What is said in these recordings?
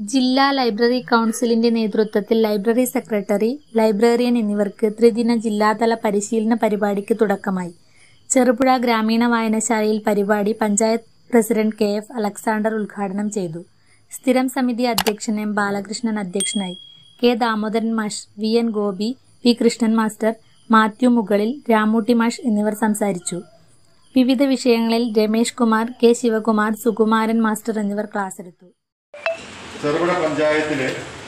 ജില്ലാ ലൈബ്രറി കൗൺസിലിന്റെ നേതൃത്വത്തിൽ ലൈബ്രറി സെക്രട്ടറി, ലൈബ്രറിയൻ എന്നിവർക്ക് ത്രിദിന ജില്ലാതല പരിശീലന പരിപാടിക്ക് തുടക്കമായി. ചെറുപുഴ ഗ്രാമീണ വായനശാലയിൽ പരിപാടി panchayat president K. F. Alexander ഉദ്ഘാടനം ചെയ്തു. സ്ഥിരം സമിതി അധ്യക്ഷൻ എം. ബാലകൃഷ്ണൻ അധ്യക്ഷനായി. കെ. ദാമോദരൻ മാഷ്, V. N. Gopi, P. Krishnan master, Mathew Mukalil, Ramootty മാഷ് എന്നിവർ സംസാരിച്ചു. വിവിധ വിഷയങ്ങളിൽ രമേഷ് കുമാർ, കെ. ശിവകുമാർ, സുകുമാരൻ മാസ്റ്റർ എന്നിവർ ക്ലാസെടുത്തു. ചെറുപുഴ പഞ്ചായത്തിലെ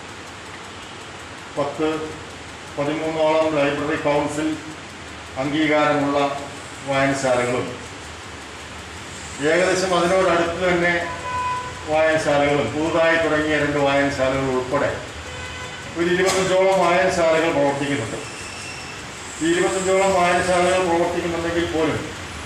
പത്ത് പതിമൂന്നോളം ലൈബ്രറി കൗൺസിൽ അംഗീകാരമുള്ള വായനശാലകളും ഏകദേശം അതിനോടടുത്ത് തന്നെ വായനശാലകളും പുതുതായി തുടങ്ങിയ രണ്ട് വായനശാലകൾ ഉൾപ്പെടെ ഒരു ഇരുപത്തഞ്ചോളം വായനശാലകൾ പ്രവർത്തിക്കുന്നുണ്ട് ഈ ഇരുപത്തഞ്ചോളം വായനശാലകൾ പ്രവർത്തിക്കുന്നുണ്ടെങ്കിൽ പോലും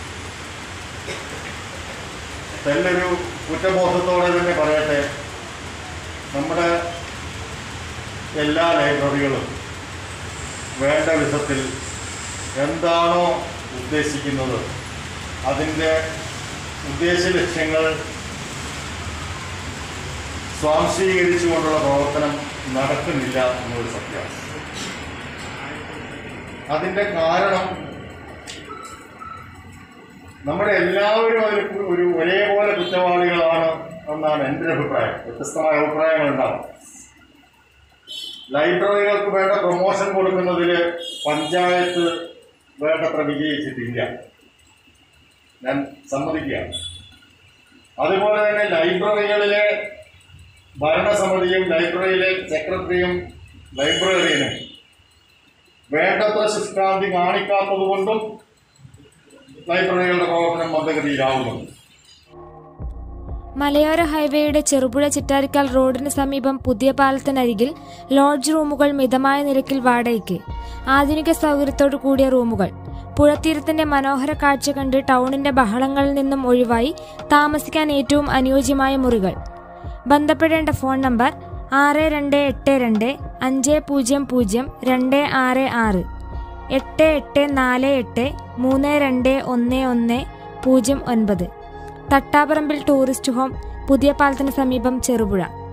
നല്ലൊരു കുറ്റബോധത്തോടെ തന്നെ പറയട്ടെ നമ്മുടെ എല്ലാ ലൈബ്രറികളും വേണ്ട വിധത്തിൽ എന്താണോ ഉദ്ദേശിക്കുന്നത് അതിൻ്റെ ഉദ്ദേശ ലക്ഷ്യങ്ങൾ സ്വാംശീകരിച്ചുകൊണ്ടുള്ള പ്രവർത്തനം നടക്കുന്നില്ല എന്നൊരു സത്യമാണ് അതിൻ്റെ കാരണം നമ്മുടെ എല്ലാവരും അതിൽ ഒരു ഒരേപോലെ കുറ്റവാളികളാണ് എന്നാണ് എൻ്റെ ഒരു അഭിപ്രായം വ്യത്യസ്തമായ അഭിപ്രായങ്ങൾ ഉണ്ടാവും ലൈബ്രറികൾക്ക് വേണ്ട പ്രൊമോഷൻ കൊടുക്കുന്നതിൽ പഞ്ചായത്ത് വേണ്ടത്ര വിജയിച്ചിട്ടില്ല ഞാൻ സമ്മതിക്കുകയാണ് അതുപോലെ തന്നെ ലൈബ്രറികളിലെ ഭരണസമിതിയും ലൈബ്രറിയിലെ സെക്രട്ടറിയും ലൈബ്രറിയനും വേണ്ടത്ര ശുഷ്കാന്തി കാണിക്കാത്തത് കൊണ്ടും ലൈബ്രറികളുടെ പ്രവർത്തനം മന്ദഗതിയിലാവുന്നുണ്ട് മലയോര ഹൈവേയുടെ ചെറുപുഴ ചിറ്റാരിക്കാൽ റോഡിന് സമീപം പുതിയ പാലത്തിനരികിൽ ലോഡ്ജ് റൂമുകൾ മിതമായ നിരക്കിൽ വാടകയ്ക്ക് ആധുനിക സൗകര്യത്തോടു കൂടിയ റൂമുകൾ പുഴത്തീരത്തിന്റെ മനോഹര കാഴ്ച കണ്ട് ടൗണിന്റെ ബഹളങ്ങളിൽ നിന്നും ഒഴിവായി താമസിക്കാൻ ഏറ്റവും അനുയോജ്യമായ മുറികൾ ബന്ധപ്പെടേണ്ട ഫോൺ നമ്പർ ആറ് രണ്ട് എട്ട് രണ്ട് അഞ്ച് പൂജ്യം പൂജ്യം രണ്ട് ആറ് ആറ് എട്ട് എട്ട് നാല് എട്ട് മൂന്ന് രണ്ട് ഒന്ന് ഒന്ന് പൂജ്യം ഒൻപത് തട്ടാപറമ്പിൽ ടൂറിസ്റ്റ് ഹോം പുതിയ പാലത്തിന് സമീപം ചെറുപുഴ